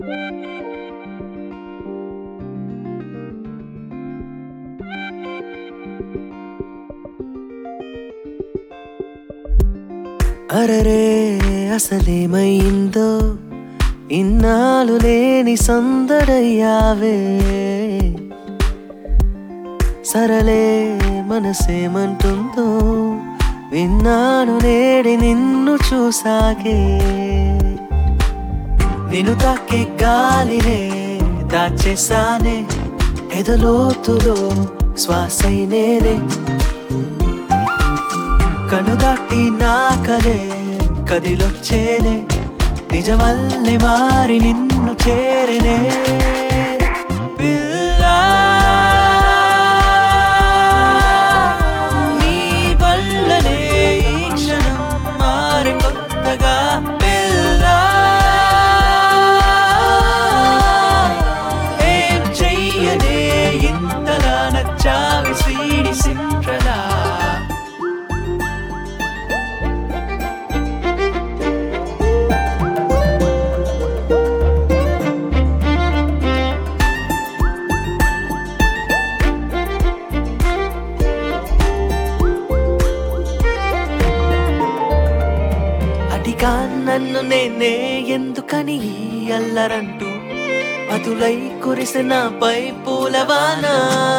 అరరే అసలేమైందో ఇన్నాళ్ళు లేని సందడయ్యావే సరలే మనసేమంటుందో విన్నాను నేడి నిన్ను చూసాకే నిన్ను తాకే గాలినే దాచేసానే ఎదలోతులో శ్వాసైనేనే కనుదాటి నా కలే కదిలొచ్చేనే నిజమల్లె మారి నిన్ను చేరనే పిల్లా, నీ వల్లనే ఈ క్షణం మారి కొత్తగా పిల్లా, ఏం చెయ్యనే ఇంతలా నచ్చావి శ్రీడి సిండ్రలా అడిగా నన్ను నేనే ఎందుకని ఈ అల్లరంటూ అదులై కురిసినపై పూలవానా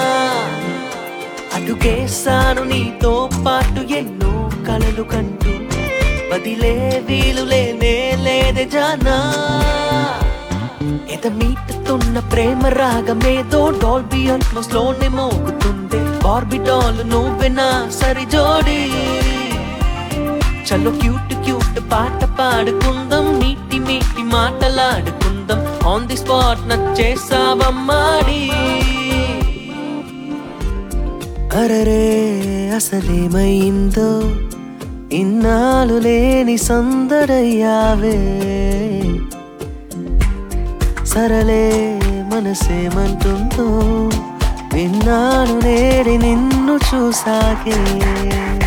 అడుగేశాను నీతో పాటు ఎన్నో కలలు కంటూ వదిలే వీలు లేనే లేదే జానా ఎద మీటుతున్న ప్రేమ రాగమేదో డాల్బీ అట్మోస్ లోనే మోగుతుంది బార్బిటాల్ నువ్వే నా సరి జోడి చలో క్యూట్ క్యూట్ పాట పాడుకుందాం నీటి మీటి మాటలాడుకుందాం ఆన్ ది స్పాట్ నచ్చేసావమ్మాడి అరరే అసలేమైందో ఇన్నాళ్ళు లేని సందడయ్యావే సరలే మనసేమంటుందో విన్నాను నేడి నిన్ను చూసాకే